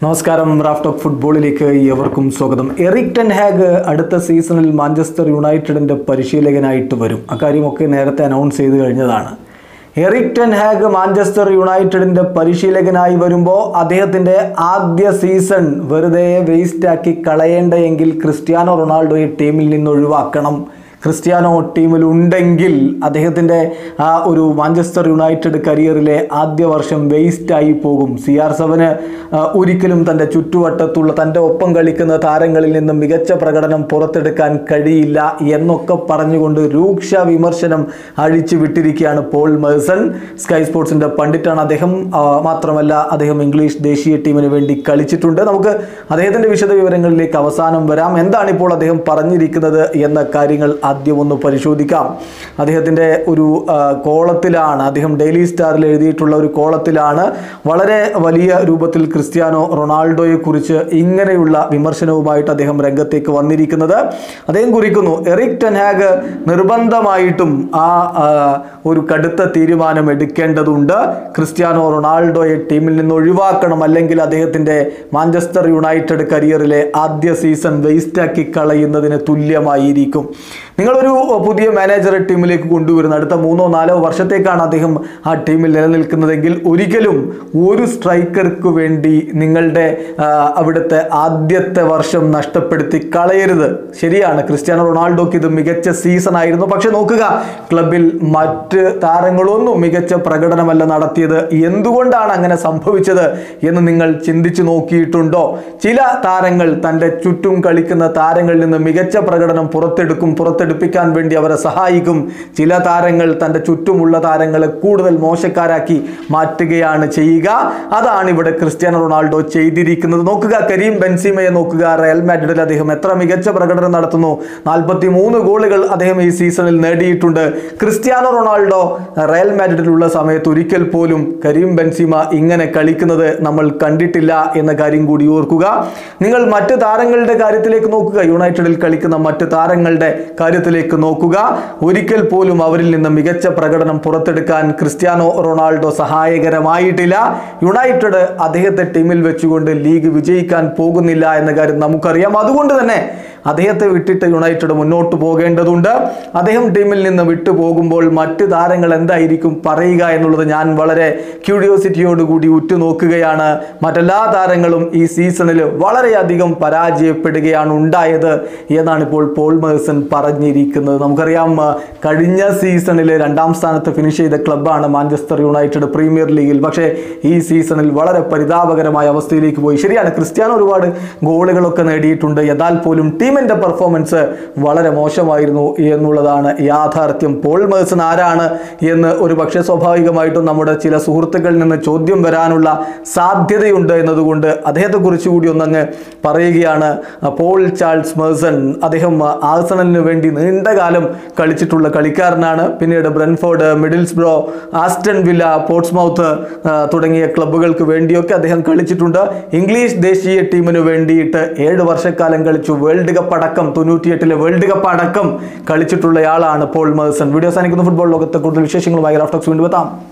നമസ്കാരം raft of ഫുട്ബോളിലേക്ക് എവർക്കും സ്വാഗതം എറിക് ടെൻ ഹാഗ് അടുത്ത സീസണിൽ മാഞ്ചസ്റ്റർ യുണൈറ്റഡിൻ്റെ പരിശീലകനായിട്ട് വരും അക്കാര്യമൊക്കെ നേരത്തെ അനൗൺസ് ചെയ്ത് കഴിഞ്ഞതാണ് എറിക് ടെൻ ഹാഗ് മാഞ്ചസ്റ്റർ യുണൈറ്റഡിൻ്റെ പരിശീലകനായി വരുമ്പോൾ അദ്ദേഹത്തിൻ്റെ ആദ്യ സീസൺ വെറുതെ വേസ്റ്റാക്കി കളയേണ്ടയെങ്കിൽ ക്രിസ്ത്യാനോ റൊണാൾഡോയെ ടീമിൽ നിന്ന് ഒഴിവാക്കണം ക്രിസ്ത്യാനോ ടീമിൽ ഉണ്ടെങ്കിൽ അദ്ദേഹത്തിൻ്റെ ആ ഒരു മാഞ്ചസ്റ്റർ യുണൈറ്റഡ് കരിയറിലെ ആദ്യ വർഷം വേസ്റ്റായി പോകും സി ആർ സെവന് ഒരിക്കലും തൻ്റെ ചുറ്റുവട്ടത്തുള്ള തൻ്റെ ഒപ്പം കളിക്കുന്ന താരങ്ങളിൽ നിന്ന് മികച്ച പ്രകടനം പുറത്തെടുക്കാൻ കഴിയില്ല എന്നൊക്കെ പറഞ്ഞുകൊണ്ട് രൂക്ഷ വിമർശനം അഴിച്ചു വിട്ടിരിക്കുകയാണ് പോൾ മേഴ്സൺ സ്കൈ സ്പോർട്സിൻ്റെ പണ്ഡിറ്റാണ് അദ്ദേഹം ആ, മാത്രമല്ല അദ്ദേഹം ഇംഗ്ലീഷ് ദേശീയ ടീമിന് വേണ്ടി കളിച്ചിട്ടുണ്ട് നമുക്ക് അദ്ദേഹത്തിൻ്റെ വിശദ വിവരങ്ങളിലേക്ക് അവസാനം വരാം എന്താണ് ഇപ്പോൾ അദ്ദേഹം പറഞ്ഞിരിക്കുന്നത് എന്ന കാര്യങ്ങൾ ആദ്യം ഒന്ന് പരിശോധിക്കാം അദ്ദേഹത്തിൻ്റെ ഒരു ആ, കോളത്തിലാണ് അദ്ദേഹം ഡെയിലി സ്റ്റാറിൽ എഴുതിയിട്ടുള്ള ഒരു കോളത്തിലാണ് വളരെ വലിയ രൂപത്തിൽ ക്രിസ്ത്യാനോ റൊണാൾഡോയെ കുറിച്ച് ഇങ്ങനെയുള്ള വിമർശനവുമായിട്ട് അദ്ദേഹം രംഗത്തേക്ക് വന്നിരിക്കുന്നത് അദ്ദേഹം കുറിക്കുന്നു എറിക് ടെൻഹാഗ് നിർബന്ധമായിട്ടും ആ ആ, ഒരു കടുത്ത തീരുമാനം എടുക്കേണ്ടതുണ്ട് ക്രിസ്ത്യാനോ റൊണാൾഡോയെ ടീമിൽ നിന്ന് ഒഴിവാക്കണം അല്ലെങ്കിൽ അദ്ദേഹത്തിൻ്റെ മാഞ്ചസ്റ്റർ യുണൈറ്റഡ് കരിയറിലെ ആദ്യ സീസൺ വേസ്റ്റാക്കി കളയുന്നതിന് തുല്യമായിരിക്കും നിങ്ങളൊരു പുതിയ മാനേജറെ ടീമിലേക്ക് കൊണ്ടുവരുന്ന അടുത്ത മൂന്നോ നാലോ വർഷത്തേക്കാണ് അദ്ദേഹം ആ ടീമിൽ നിലനിൽക്കുന്നതെങ്കിൽ ഒരിക്കലും ഒരു സ്ട്രൈക്കർക്ക് വേണ്ടി നിങ്ങളുടെ ആ, അവിടുത്തെ ആദ്യത്തെ വർഷം നഷ്ടപ്പെടുത്തി കളയരുത് ശരിയാണ് ക്രിസ്ത്യാനോ റൊണാൾഡോക്ക് ഇത് മികച്ച സീസൺ ആയിരുന്നു പക്ഷെ നോക്കുക ക്ലബിൽ മറ്റ് താരങ്ങളൊന്നും മികച്ച പ്രകടനമല്ല നടത്തിയത് എന്തുകൊണ്ടാണ് അങ്ങനെ സംഭവിച്ചത് എന്ന് നിങ്ങൾ ചിന്തിച്ചു നോക്കിയിട്ടുണ്ടോ ചില താരങ്ങൾ തൻ്റെ ചുറ്റും കളിക്കുന്ന താരങ്ങളിൽ നിന്ന് മികച്ച പ്രകടനം പുറത്തെടുക്കും പുറത്തെടുപ്പിക്കാൻ വേണ്ടി അവരെ സഹായിക്കും ചില താരങ്ങൾ തൻ്റെ ചുറ്റുമുള്ള താരങ്ങളെ കൂടുതൽ മോശക്കാരാക്കി മാറ്റുകയാണ് ചെയ്യുക അതാണ് ഇവിടെ ക്രിസ്ത്യാനോ റൊണാൾഡോ ചെയ്തിരിക്കുന്നത് നോക്കുക കരീം ബെൻസിമയെ നോക്കുക റയൽ മാഡ്രിഡിൽ അദ്ദേഹം എത്ര മികച്ച പ്രകടനം നടത്തുന്നു നാൽപ്പത്തി മൂന്ന് ഗോളുകൾ അദ്ദേഹം ഈ സീസണിൽ നേടിയിട്ടുണ്ട് ക്രിസ്ത്യാനോ റൊണാൾഡോ റയൽ മാഡ്രിഡിലുള്ള സമയത്ത് ഒരിക്കൽ പോലും കരീം ബെൻസിമ ഇങ്ങനെ കളിക്കുന്നത് നമ്മൾ കണ്ടിട്ടില്ല എന്ന കാര്യം കൂടി ഓർക്കുക നിങ്ങൾ മറ്റ് താരങ്ങളുടെ കാര്യത്തിലേക്ക് നോക്കുക യുണൈറ്റഡിൽ കളിക്കുന്ന മറ്റ് താരങ്ങളുടെ കാര്യത്തിലേക്ക് നോക്കുക ഒരിക്കൽ പോലും അവരിൽ നിന്ന് മികച്ച പ്രകടനം പുറത്തെടുക്കാൻ ക്രിസ്ത്യാനോ റൊണാൾഡോ സഹായകരമായിട്ടില്ല യുണൈറ്റഡ് അദ്ദേഹത്തെ ടീമിൽ വെച്ചുകൊണ്ട് ലീഗ് വിജയിക്കാൻ പോകുന്നില്ല എന്ന കാര്യം നമുക്കറിയാം അതുകൊണ്ട് തന്നെ അദ്ദേഹത്തെ വിട്ടിട്ട് യുണൈറ്റഡ് മുന്നോട്ട് പോകേണ്ടതുണ്ട് അദ്ദേഹം ടീമിൽ നിന്ന് വിട്ടു പോകുമ്പോൾ മറ്റ് താരങ്ങൾ എന്തായിരിക്കും പറയുക എന്നുള്ളത് ഞാൻ വളരെ ക്യൂരിയോസിറ്റിയോടുകൂടി ഉറ്റുനോക്കുകയാണ് മറ്റെല്ലാ താരങ്ങളും ഈ സീസണിൽ വളരെയധികം പരാജയപ്പെടുകയാണ് ഉണ്ടായത് എന്നാണ് ഇപ്പോൾ പോൾ മേഴ്സൺ പറഞ്ഞിരിക്കുന്നത് നമുക്കറിയാം ആ, കഴിഞ്ഞ സീസണിൽ രണ്ടാം സ്ഥാനത്ത് ഫിനിഷ് ചെയ്ത ക്ലബ്ബാണ് മാഞ്ചസ്റ്റർ യുണൈറ്റഡ് പ്രീമിയർ ലീഗിൽ പക്ഷേ ഈ സീസണിൽ വളരെ പരിതാപകരമായ അവസ്ഥയിലേക്ക് പോയി ശരിയാണ് ക്രിസ്ത്യാനോ ഒരുപാട് ഗോളുകളൊക്കെ നേടിയിട്ടുണ്ട് എന്നാൽ പോലും ടീമിന്റെ പെർഫോമൻസ് വളരെ മോശമായിരുന്നു എന്നുള്ളതാണ് യാഥാർത്ഥ്യം പോൾ മേഴ്സൺ ആരാണ് എന്ന് ഒരു പക്ഷേ സ്വാഭാവികമായിട്ടും നമ്മുടെ ചില സുഹൃത്തുക്കളിൽ നിന്ന് ചോദ്യം വരാനുള്ള സാധ്യതയുണ്ട് എന്നതുകൊണ്ട് അദ്ദേഹത്തെക്കുറിച്ച് കൂടി ഒന്നങ്ങ് പറയുകയാണ് പോൾ ചാൾസ് മേഴ്സൺ അദ്ദേഹം ആഴ്സണലിന് വേണ്ടി നീണ്ടകാലം കളിച്ചിട്ടുള്ള കളിക്കാരനാണ് പിന്നീട് Brentford Middlesbrough Aston Villa Portsmouth ആ, തുടങ്ങിയ ക്ലബ്ബുകൾക്ക് വേണ്ടിയൊക്കെ അദ്ദേഹം കളിച്ചിട്ടുണ്ട് ഇംഗ്ലീഷ് ദേശീയ ടീമിന് വേണ്ടിയിട്ട് ഏഴ് വർഷക്കാലം കളിച്ചു വേൾഡ് കപ്പ് അടക്കം തൊണ്ണൂറ്റിയെട്ടിലെ വേൾഡ് കപ്പ് അടക്കം കളിച്ചിട്ടുള്ളയാളാണ് പോൾ മേഴ്സൺ വീഡിയോ സാധിക്കുന്ന ഫുട്ബോൾ ലോകത്തെ കൂടുതൽ വിശേഷങ്ങളുമായി റാഫ്റ്റോക്സ് വീണ്ടും എത്താം